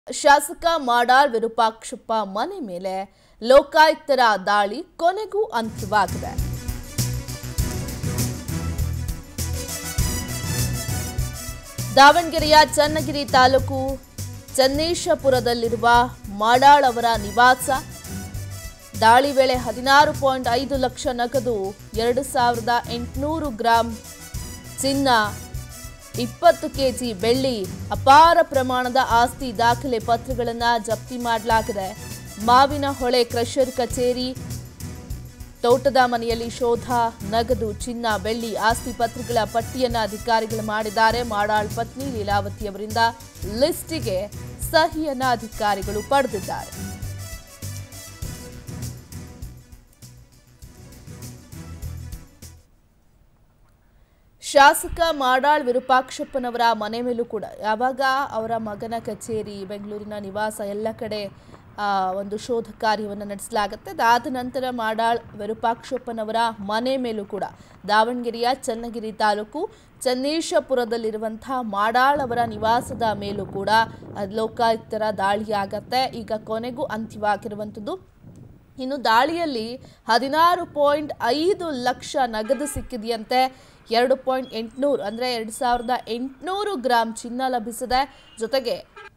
ಶಾಸಕ ಮಾಡಾಳ್ ವಿರೂಪಾಕ್ಷಪ್ಪ ಮನೆ ಮೇಲೆ ಲೋಕಾಯುಕ್ತರ ದಾಳಿ ಕೊನೆಗೂ ಅಂತ್ಯವಾಗಿದೆ ದಾವಣಗೆರೆಯ ಚನ್ನಗಿರಿ ತಾಲೂಕು ಚನ್ನೇಶಪುರದಲ್ಲಿರುವ ಮಾಡಾಳ್ ಅವರ ನಿವಾಸ ದಾಳಿ ವೇಳೆ ಹದಿನಾರು ಪಾಯಿಂಟ್ ಐದು ಲಕ್ಷ ನಗದು ಎರಡು ಸಾವಿರದ ಎಂಟುನೂರು ಗ್ರಾಂ ಚಿನ್ನ ಇಪ್ಪತ್ತು ಕೆಜಿ ಬೆಳ್ಳಿ ಅಪಾರ ಪ್ರಮಾಣದ ಆಸ್ತಿ ದಾಖಲೆ ಪತ್ರಗಳನ್ನು ಜಪ್ತಿ ಮಾಡಲಾಗಿದೆ ಮಾವಿನ ಹೊಳೆ ಕ್ರಷರ್ ಕಚೇರಿ ತೋಟದ ಮನೆಯಲ್ಲಿ ಶೋಧ ನಗದು ಚಿನ್ನ ಬೆಳ್ಳಿ ಆಸ್ತಿ ಪತ್ರಗಳ ಪಟ್ಟಿಯನ್ನು ಅಧಿಕಾರಿಗಳು ಮಾಡಿದ್ದಾರೆ ಮಾಡಾಳ್ ಪತ್ನಿ ಲೀಲಾವತಿ ಅವರಿಂದ ಲಿಸ್ಟಿಗೆ ಸಹಿಯನ್ನ ಅಧಿಕಾರಿಗಳು ಪಡೆದಿದ್ದಾರೆ ಶಾಸಕ ಮಾಡಾಳ್ ವಿರೂಪಾಕ್ಷಪ್ಪನವರ ಮನೆ ಮೇಲೂ ಕೂಡ ಯಾವಾಗ ಅವರ ಮಗನ ಕಚೇರಿ ಬೆಂಗಳೂರಿನ ನಿವಾಸ ಎಲ್ಲ ಕಡೆ ಆ, ಒಂದು ಶೋಧ ಕಾರ್ಯವನ್ನು ನಡೆಸಲಾಗುತ್ತೆ ಅದಾದ ನಂತರ ಮಾಡಾಳ್ ವಿರೂಪಾಕ್ಷಪ್ಪನವರ ಮನೆ ಮೇಲೂ ಕೂಡ ದಾವಣಗೆರೆಯ ಚನ್ನಗಿರಿ ತಾಲೂಕು ಚನ್ನೇಶಪುರದಲ್ಲಿರುವಂತಹ ಮಾಡಾಳ್ ಅವರ ನಿವಾಸದ ಮೇಲೂ ಕೂಡ ಅದ್ ಲೋಕಾಯುಕ್ತರ ದಾಳಿಯಾಗತ್ತೆ ಈಗ ಕೊನೆಗೂ ಅಂತ್ಯವಾಗಿರುವಂಥದ್ದು ಇನ್ನು ದಾಳಿಯಲ್ಲಿ ಹದಿನಾರು ಪಾಯಿಂಟ್ ಐದು ಲಕ್ಷ ನಗದು ಸಿಕ್ಕಿದೆಯಂತೆ ಎರಡು ಪಾಯಿಂಟ್ ಎಂಟುನೂರು ಅಂದರೆ ಎರಡು ಸಾವಿರದ ಎಂಟುನೂರು ಗ್ರಾಂ ಚಿನ್ನ ಲಭಿಸಿದೆ ಜೊತೆಗೆ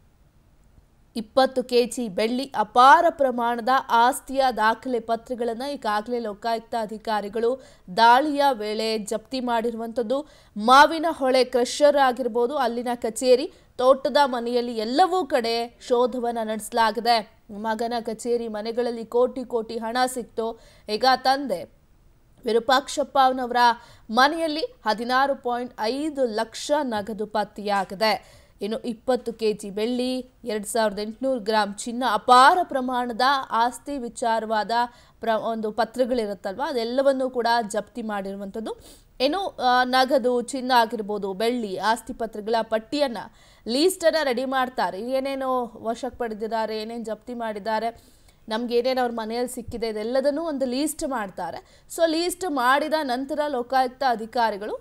ಇಪ್ಪತ್ತು ಕೆಜಿ ಬೆಳ್ಳಿ ಅಪಾರ ಪ್ರಮಾಣದ ಆಸ್ತಿಯ ದಾಖಲೆ ಪತ್ರಗಳನ್ನು ಈಗಾಗಲೇ ಲೋಕಾಯುಕ್ತ ಅಧಿಕಾರಿಗಳು ದಾಳಿಯ ವೇಳೆ ಜಪ್ತಿ ಮಾಡಿರುವಂಥದ್ದು ಮಾವಿನ ಹೊಳೆ ಕ್ರಷರ್ ಆಗಿರ್ಬೋದು ಅಲ್ಲಿನ ಕಚೇರಿ ತೋಟದ ಮನೆಯಲ್ಲಿ ಎಲ್ಲವೂ ಕಡೆ ಶೋಧವನ್ನು ನಡೆಸಲಾಗಿದೆ ಮಗನ ಕಚೇರಿ ಮನೆಗಳಲ್ಲಿ ಕೋಟಿ ಕೋಟಿ ಹಣ ಸಿಕ್ತು ಈಗ ತಂದೆ ವಿರೂಪಾಕ್ಷಪ್ಪ ಅವನವರ ಮನೆಯಲ್ಲಿ ಹದಿನಾರು ಪಾಯಿಂಟ್ ಐದು ಲಕ್ಷ ನಗದು ಪತ್ತೆಯಾಗಿದೆ ಇನ್ನು ಇಪ್ಪತ್ತು ಕೆ ಜಿ ಬೆಳ್ಳಿ ಎರಡು ಸಾವಿರದ ಎಂಟುನೂರು ಗ್ರಾಂ ಚಿನ್ನ ಅಪಾರ ಪ್ರಮಾಣದ ಆಸ್ತಿ ವಿಚಾರವಾದ ಪ್ರ ಒಂದು ಪತ್ರಗಳಿರುತ್ತಲ್ವ ಅದೆಲ್ಲವನ್ನೂ ಕೂಡ ಜಪ್ತಿ ಮಾಡಿರುವಂಥದ್ದು ಏನು ಆ, ನಗದು ಚಿನ್ನ ಆಗಿರ್ಬೋದು ಬೆಳ್ಳಿ ಆಸ್ತಿ ಪತ್ರಗಳ ಪಟ್ಟಿಯನ್ನು ಲೀಸ್ಟನ್ನು ರೆಡಿ ಮಾಡ್ತಾರೆ ಏನೇನು ವಶಕ್ಕೆ ಪಡೆದಿದ್ದಾರೆ ಏನೇನು ಜಪ್ತಿ ಮಾಡಿದ್ದಾರೆ ನಮ್ಗೆ ಏನೇನು ಅವ್ರ ಮನೆಯಲ್ಲಿ ಸಿಕ್ಕಿದೆ ಇದೆಲ್ಲದನ್ನೂ ಒಂದು ಲೀಸ್ಟ್ ಮಾಡ್ತಾರೆ ಸೊ ಲೀಸ್ಟ್ ಮಾಡಿದ ನಂತರ ಲೋಕಾಯುಕ್ತ ಅಧಿಕಾರಿಗಳು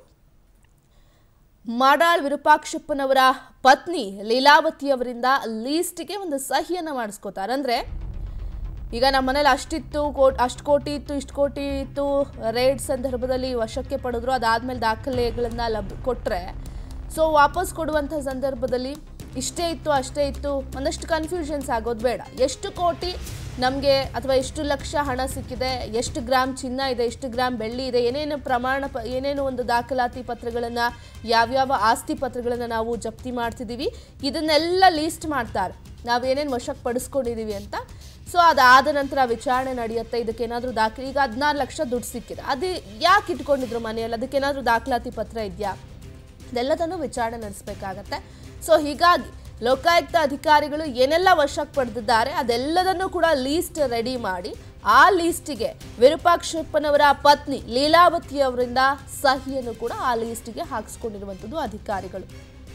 ಮಾಡಾಳ್ ವಿರೂಪಾಕ್ಷಪ್ಪನವರ ಪತ್ನಿ ಲೀಲಾವತಿ ಅವರಿಂದ ಲೀಸ್ಟ್ಗೆ ಒಂದು ಸಹಿಯನ್ನು ಮಾಡಿಸ್ಕೋತಾರೆ ಅಂದರೆ ಈಗ ನಮ್ಮ ಮನೇಲಿ ಅಷ್ಟಿತ್ತು ಕೋಟ್ ಅಷ್ಟು ಕೋಟಿ ಇತ್ತು ಇಷ್ಟು ಕೋಟಿ ಇತ್ತು ರೇಡ್ ಸಂದರ್ಭದಲ್ಲಿ ವಶಕ್ಕೆ ಪಡೆದ್ರು ಅದಾದಮೇಲೆ ದಾಖಲೆಗಳನ್ನು ಲಭ್ ಕೊಟ್ಟರೆ ಸೊ ವಾಪಸ್ ಕೊಡುವಂಥ ಸಂದರ್ಭದಲ್ಲಿ ಇಷ್ಟೇ ಇತ್ತು ಅಷ್ಟೇ ಇತ್ತು ಒಂದಷ್ಟು ಕನ್ಫ್ಯೂಷನ್ಸ್ ಆಗೋದು ಬೇಡ ಎಷ್ಟು ಕೋಟಿ ನಮಗೆ ಅಥವಾ ಎಷ್ಟು ಲಕ್ಷ ಹಣ ಸಿಕ್ಕಿದೆ ಎಷ್ಟು ಗ್ರಾಮ್ ಚಿನ್ನ ಇದೆ ಎಷ್ಟು ಗ್ರಾಮ್ ಬೆಳ್ಳಿ ಇದೆ ಏನೇನು ಪ್ರಮಾಣ ಪ ಏನೇನು ಒಂದು ದಾಖಲಾತಿ ಪತ್ರಗಳನ್ನು ಯಾವ್ಯಾವ ಆಸ್ತಿ ಪತ್ರಗಳನ್ನು ನಾವು ಜಪ್ತಿ ಮಾಡ್ತಿದ್ದೀವಿ ಇದನ್ನೆಲ್ಲ ಲೀಸ್ಟ್ ಮಾಡ್ತಾರೆ ನಾವೇನೇನು ವಶಕ್ಕೆ ಪಡಿಸ್ಕೊಂಡಿದ್ದೀವಿ ಅಂತ ಸೊ ಅದಾದ ನಂತರ ವಿಚಾರಣೆ ನಡೆಯುತ್ತೆ ಇದಕ್ಕೇನಾದರೂ ದಾಖಲೆ ಈಗ ಹದಿನಾರು ಲಕ್ಷ ದುಡ್ಡು ಸಿಕ್ಕಿದೆ ಅದು ಯಾಕೆ ಇಟ್ಕೊಂಡಿದ್ರು ಮನೆಯಲ್ಲಿ ಅದಕ್ಕೇನಾದರೂ ದಾಖಲಾತಿ ಪತ್ರ ಇದೆಯಾ ಇದೆಲ್ಲದನ್ನು ವಿಚಾರಣೆ ನಡೆಸಬೇಕಾಗತ್ತೆ ಸೊ ಹೀಗಾಗಿ ಲೋಕಾಯುಕ್ತ ಅಧಿಕಾರಿಗಳು ಏನೆಲ್ಲ ವಶಕ್ಕೆ ಪಡೆದಿದ್ದಾರೆ ಅದೆಲ್ಲದನ್ನು ಕೂಡ ಲೀಸ್ಟ್ ರೆಡಿ ಮಾಡಿ ಆ ಲೀಸ್ಟಿಗೆ ವಿರೂಪಾಕ್ಷಪ್ಪನವರ ಪತ್ನಿ ಲೀಲಾವತಿ ಅವರಿಂದ ಸಹಿಯನ್ನು ಕೂಡ ಆ ಲೀಸ್ಟಿಗೆ ಹಾಕಿಸ್ಕೊಂಡಿರುವಂಥದ್ದು ಅಧಿಕಾರಿಗಳು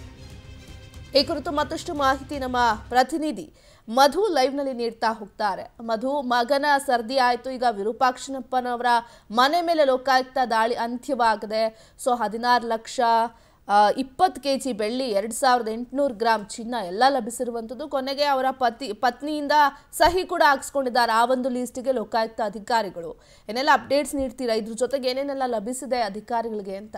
ಈ ಕುರಿತು ಮತ್ತಷ್ಟು ಮಾಹಿತಿ ನಮ್ಮ ಪ್ರತಿನಿಧಿ ಮಧು ಲೈವ್ನಲ್ಲಿ ನೀಡ್ತಾ ಹೋಗ್ತಾರೆ ಮಧು ಮಗನ ಸರ್ದಿ ಆಯಿತು ಈಗ ವಿರೂಪಾಕ್ಷನಪ್ಪನವರ ಮನೆ ಮೇಲೆ ಲೋಕಾಯುಕ್ತ ದಾಳಿ ಅಂತ್ಯವಾಗಿದೆ ಸೊ ಹದಿನಾರು ಲಕ್ಷ ಇಪ್ಪತ್ತು ಕೆ ಜಿ ಬೆಳ್ಳಿ ಎರಡು ಸಾವಿರದ ಎಂಟುನೂರು ಗ್ರಾಮ್ ಚಿನ್ನ ಎಲ್ಲ ಲಭಿಸಿರುವಂಥದ್ದು ಕೊನೆಗೆ ಅವರ ಪತಿ ಪತ್ನಿಯಿಂದ ಸಹಿ ಕೂಡ ಹಾಕ್ಸ್ಕೊಂಡಿದ್ದಾರೆ ಆ ಒಂದು ಲೀಸ್ಟಿಗೆ ಲೋಕಾಯುಕ್ತ ಅಧಿಕಾರಿಗಳು ಏನೆಲ್ಲ ಅಪ್ಡೇಟ್ಸ್ ನೀಡ್ತೀರಾ ಇದ್ರ ಜೊತೆಗೆ ಏನೇನೆಲ್ಲ ಲಭಿಸಿದೆ ಅಧಿಕಾರಿಗಳಿಗೆ ಅಂತ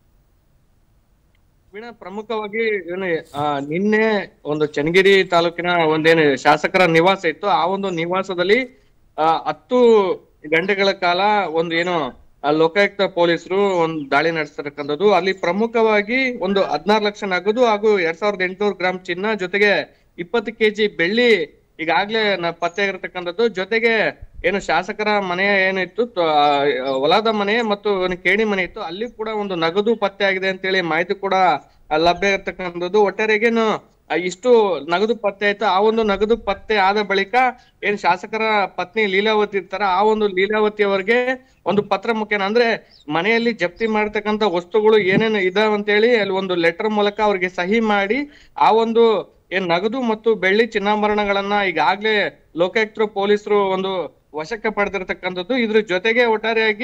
ವೀಣಾ ಪ್ರಮುಖವಾಗಿ ಏನು ಆ, ನಿನ್ನೆ ಒಂದು ಚನ್ನಗಿರಿ ತಾಲೂಕಿನ ಒಂದೇನು ಶಾಸಕರ ನಿವಾಸ ಇತ್ತು ಆ ಒಂದು ನಿವಾಸದಲ್ಲಿ ಆ, ಹತ್ತು ಗಂಟೆಗಳ ಕಾಲ ಒಂದು ಏನು ಆ, ಲೋಕಾಯುಕ್ತ ಪೊಲೀಸರು ಒಂದು ದಾಳಿ ನಡೆಸಿರ್ತಕ್ಕಂಥದ್ದು ಅಲ್ಲಿ ಪ್ರಮುಖವಾಗಿ ಒಂದು ಹದಿನಾರು ಲಕ್ಷ ನಗದು ಹಾಗೂ ಎರಡ್ ಸಾವಿರದ ಎಂಟುನೂರು ಗ್ರಾಂ ಚಿನ್ನ ಜೊತೆಗೆ ಇಪ್ಪತ್ತು ಕೆಜಿ ಬೆಳ್ಳಿ ಈಗಾಗ್ಲೇ ನ ಪತ್ತೆ ಆಗಿರ್ತಕ್ಕಂಥದ್ದು ಜೊತೆಗೆ ಏನು ಶಾಸಕರ ಮನೆ ಏನಿತ್ತು ತ- ಆ, ಹೊಲದ ಮನೆ ಮತ್ತು ಏನು ಕೇಣಿ ಮನೆ ಇತ್ತು ಅಲ್ಲಿ ಕೂಡ ಒಂದು ನಗದು ಪತ್ತೆ ಆಗಿದೆ ಅಂತೇಳಿ ಮಾಹಿತಿ ಕೂಡ ಆ, ಲಭ್ಯ ಇರ್ತಕ್ಕಂಥದ್ದು ಒಟ್ಟಾರೆಗೇನು ಆ, ಇಷ್ಟು ನಗದು ಪತ್ತೆ ಆಯ್ತು ಆ ಒಂದು ನಗದು ಪತ್ತೆ ಆದ ಬಳಿಕ ಏನ್ ಶಾಸಕರ ಪತ್ನಿ ಲೀಲಾವತಿ ಇರ್ತಾರ ಆ ಒಂದು ಲೀಲಾವತಿ ಅವರಿಗೆ ಒಂದು ಪತ್ರ ಮುಖೇನ ಅಂದ್ರೆ ಮನೆಯಲ್ಲಿ ಜಪ್ತಿ ಮಾಡಿರ್ತಕ್ಕಂಥ ವಸ್ತುಗಳು ಏನೇನು ಇದಾವ ಅಂತೇಳಿ ಅಲ್ಲಿ ಒಂದು ಲೆಟರ್ ಮೂಲಕ ಅವ್ರಿಗೆ ಸಹಿ ಮಾಡಿ ಆ ಒಂದು ಏನ್ ನಗದು ಮತ್ತು ಬೆಳ್ಳಿ ಚಿನ್ನಾಭರಣಗಳನ್ನ ಈಗಾಗ್ಲೇ ಲೋಕಾಯುಕ್ತರು ಪೊಲೀಸರು ಒಂದು ವಶಕ್ಕೆ ಪಡೆದಿರ್ತಕ್ಕಂಥದ್ದು ಇದ್ರ ಜೊತೆಗೆ ಒಟ್ಟಾರೆಯಾಗಿ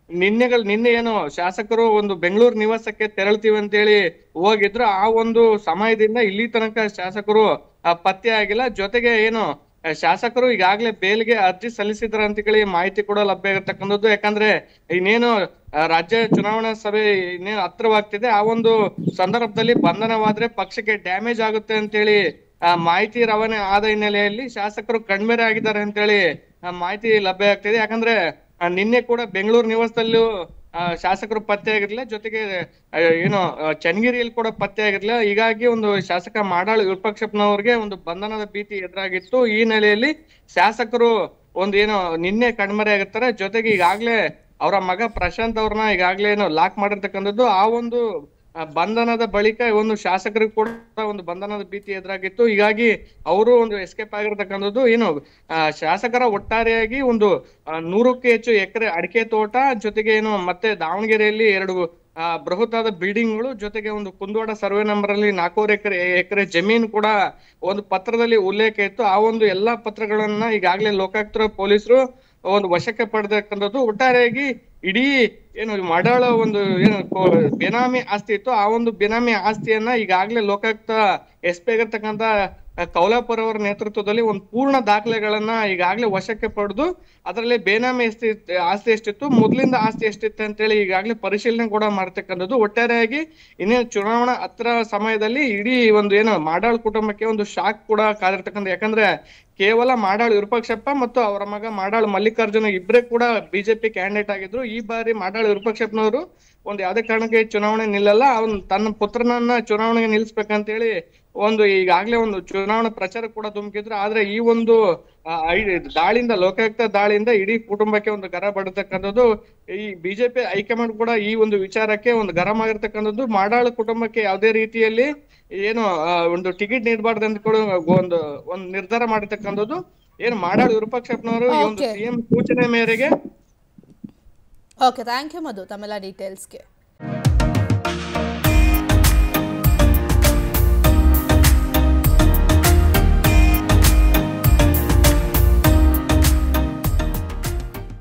ನಿನ್ನೆಗಳು ನಿನ್ನೆ ಏನು ಶಾಸಕರು ಒಂದು ಬೆಂಗಳೂರು ನಿವಾಸಕ್ಕೆ ತೆರಳ್ತೀವಿ ಅಂತೇಳಿ ಹೋಗಿದ್ರು ಆ ಒಂದು ಸಮಯದಿಂದ ಇಲ್ಲಿ ತನಕ ಶಾಸಕರು ಆ, ಪತ್ತೆ ಆಗಿಲ್ಲ ಜೊತೆಗೆ ಏನು ಆ, ಶಾಸಕರು ಈಗಾಗಲೇ ಬೇಲ್ಗೆ ಅರ್ಜಿ ಸಲ್ಲಿಸಿದ್ರ ಅಂತ ಹೇಳಿ ಮಾಹಿತಿ ಕೂಡ ಲಭ್ಯ ಇರತಕ್ಕಂಥದ್ದು ಯಾಕಂದ್ರೆ ಇನ್ನೇನು ಆ, ರಾಜ್ಯ ಚುನಾವಣಾ ಸಭೆ ಇನ್ನೇನು ಹತ್ರವಾಗ್ತಿದೆ ಆ ಒಂದು ಸಂದರ್ಭದಲ್ಲಿ ಬಂಧನವಾದ್ರೆ ಪಕ್ಷಕ್ಕೆ ಡ್ಯಾಮೇಜ್ ಆಗುತ್ತೆ ಅಂತೇಳಿ ಆ ಮಾಹಿತಿ ರವಾನೆ ಆದ ಹಿನ್ನೆಲೆಯಲ್ಲಿ ಶಾಸಕರು ಕಣ್ಮೆರೆ ಆಗಿದ್ದಾರೆ ಅಂತೇಳಿ ಆ ಮಾಹಿತಿ ಲಭ್ಯ ಆಗ್ತಿದೆ ಯಾಕಂದ್ರೆ ಆ, ನಿನ್ನೆ ಕೂಡ ಬೆಂಗಳೂರು ನಿವಾಸದಲ್ಲೂ ಆ, ಶಾಸಕರು ಪತ್ತೆ ಆಗಿರ್ಲಿಲ್ಲ ಜೊತೆಗೆ ಆ, ಏನು ಆ, ಚನ್ನಗಿರಿಯಲ್ಲಿ ಕೂಡ ಪತ್ತೆ ಆಗಿರ್ಲಿಲ್ಲ ಹೀಗಾಗಿ ಒಂದು ಶಾಸಕ ಮಾಡಾಳು ವಿರೂಪಾಕ್ಷಪ್ಪನವ್ರಿಗೆ ಒಂದು ಬಂಧನದ ಭೀತಿ ಎದುರಾಗಿತ್ತು ಈ ನೆಲೆಯಲ್ಲಿ ಶಾಸಕರು ಒಂದು ಏನು ನಿನ್ನೆ ಕಣ್ಮರೆ ಆಗಿರ್ತಾರೆ ಜೊತೆಗೆ ಈಗಾಗ್ಲೇ ಅವರ ಮಗ ಪ್ರಶಾಂತ್ ಅವ್ರನ್ನ ಈಗಾಗ್ಲೇ ಏನು ಲಾಕ್ ಮಾಡಿರ್ತಕ್ಕಂಥದ್ದು ಆ ಒಂದು ಆ, ಬಂಧನದ ಬಳಿಕ ಒಂದು ಶಾಸಕರಿಗೂ ಕೂಡ ಒಂದು ಬಂಧನದ ಭೀತಿ ಎದುರಾಗಿತ್ತು ಹೀಗಾಗಿ ಅವರು ಒಂದು ಎಸ್ಕೇಪ್ ಆಗಿರ್ತಕ್ಕಂಥದ್ದು ಏನು ಆ, ಶಾಸಕರ ಒಟ್ಟಾರೆಯಾಗಿ ಒಂದು ಆ, ನೂರಕ್ಕೆ ಹೆಚ್ಚು ಎಕರೆ ಅಡಿಕೆ ತೋಟ ಜೊತೆಗೆ ಏನು ಮತ್ತೆ ದಾವಣಗೆರೆಯಲ್ಲಿ ಎರಡು ಆ, ಬೃಹತ್ತಾದ ಬಿಲ್ಡಿಂಗ್ಗಳು ಜೊತೆಗೆ ಒಂದು ಕುಂದವಾಡ ಸರ್ವೆ ನಂಬರ್ ಅಲ್ಲಿ ನಾಲ್ಕೂವರೆ ಎಕರೆ ಎಕರೆ ಜಮೀನು ಕೂಡ ಒಂದು ಪತ್ರದಲ್ಲಿ ಉಲ್ಲೇಖ ಇತ್ತು ಆ ಒಂದು ಎಲ್ಲಾ ಪತ್ರಗಳನ್ನ ಈಗಾಗಲೇ ಲೋಕಾಯುಕ್ತ ಪೊಲೀಸರು ಒಂದು ವಶಕ್ಕೆ ಪಡೆದಕ್ಕಂಥದ್ದು ಒಟ್ಟಾರೆಯಾಗಿ ಇಡೀ ಏನು ಮಾಡಾಳ ಒಂದು ಏನು ಕೋ- ಬೇನಾಮಿ ಆಸ್ತಿ ಇತ್ತು ಆ ಒಂದು ಬೇನಾಮಿ ಆಸ್ತಿಯನ್ನ ಈಗಾಗಲೇ ಲೋಕಾಯುಕ್ತ ಎಸ್ ಪಿ ಆಗಿರ್ತಕ್ಕಂಥ ಕೌಲಾಪುರ ಅವರ ನೇತೃತ್ವದಲ್ಲಿ ಒಂದು ಪೂರ್ಣ ದಾಖಲೆಗಳನ್ನ ಈಗಾಗಲೇ ವಶಕ್ಕೆ ಪಡೆದು ಅದರಲ್ಲಿ ಬೇನಾಮಿ ಎಷ್ಟಿ ಆಸ್ತಿ ಎಷ್ಟಿತ್ತು ಮೊದಲಿಂದ ಆಸ್ತಿ ಎಷ್ಟಿತ್ತು ಅಂತೇಳಿ ಈಗಾಗಲೇ ಪರಿಶೀಲನೆ ಕೂಡ ಮಾಡ್ತಕ್ಕಂಥದ್ದು ಒಟ್ಟಾರೆಯಾಗಿ ಇನ್ನೇನು ಚುನಾವಣಾ ಹತ್ರ ಸಮಯದಲ್ಲಿ ಇಡೀ ಒಂದು ಏನು ಮಾಡಾಳ್ ಕುಟುಂಬಕ್ಕೆ ಒಂದು ಶಾಕ್ ಕೂಡ ಕಾದಿರ್ತಕ್ಕಂಥ ಯಾಕಂದ್ರೆ ಕೇವಲ ಮಾಡಾಳ್ ವಿರೂಪಾಕ್ಷಪ್ಪ ಮತ್ತು ಅವರ ಮಗ ಮಾಡಾಳ್ ಮಲ್ಲಿಕಾರ್ಜುನ ಇಬ್ಬರೇ ಕೂಡ ಬಿಜೆಪಿ ಕ್ಯಾಂಡಿಡೇಟ್ ಆಗಿದ್ರು ಈ ಬಾರಿ ಮಾಡಾಳ್ ವಿರೂಪಾಕ್ಷಪ್ಪನವರು ಒಂದು ಯಾವ್ದೇ ಕಾರಣಕ್ಕೆ ಚುನಾವಣೆ ನಿಲ್ಲಲ್ಲ ಅವನ್ ತನ್ನ ಪುತ್ರನನ್ನ ಚುನಾವಣೆಗೆ ನಿಲ್ಲಿಸ್ಬೇಕಂತೇಳಿ ಒಂದು ಈಗಾಗ್ಲೇ ಒಂದು ಚುನಾವಣಾ ಪ್ರಚಾರ ಕೂಡ ಧುಮುಕಿದ್ರು ಆದ್ರೆ ಈ ಒಂದು ಆ, ಐ- ದಾಳಿಯಿಂದ ಲೋಕಾಯುಕ್ತ ದಾಳಿಯಿಂದ ಇಡೀ ಕುಟುಂಬಕ್ಕೆ ಒಂದು ಗರ ಬಡತಕ್ಕಂಥದ್ದು ಈ ಬಿಜೆಪಿ ಹೈಕಮಾಂಡ್ ಕೂಡ ಈ ಒಂದು ವಿಚಾರಕ್ಕೆ ಒಂದು ಗರಂ ಆಗಿರ್ತಕ್ಕಂಥದ್ದು ಮಾಡಾಳು ಕುಟುಂಬಕ್ಕೆ ಯಾವುದೇ ರೀತಿಯಲ್ಲಿ ಏನು ಆ, ಒಂದು ಟಿಕೆಟ್ ನೀಡಬಾರ್ದು ಅಂತ ಕೂಡ ಒಂದು ಒಂದು ನಿರ್ಧಾರ ಮಾಡಿರ್ತಕ್ಕಂಥದ್ದು ಏನು ಮಾಡಾಳು ವಿರೂಪಾಕ್ಷಪ್ಪನವರು ಈ ಒಂದು Okay. ಸಿಎಂ ಸೂಚನೆ ಮೇರೆಗೆ ಓಕೆ ಥ್ಯಾಂಕ್ ಯು ಮಧು ತಮ್ಮೆಲ್ಲ ಡೀಟೇಲ್ಸ್ಗೆ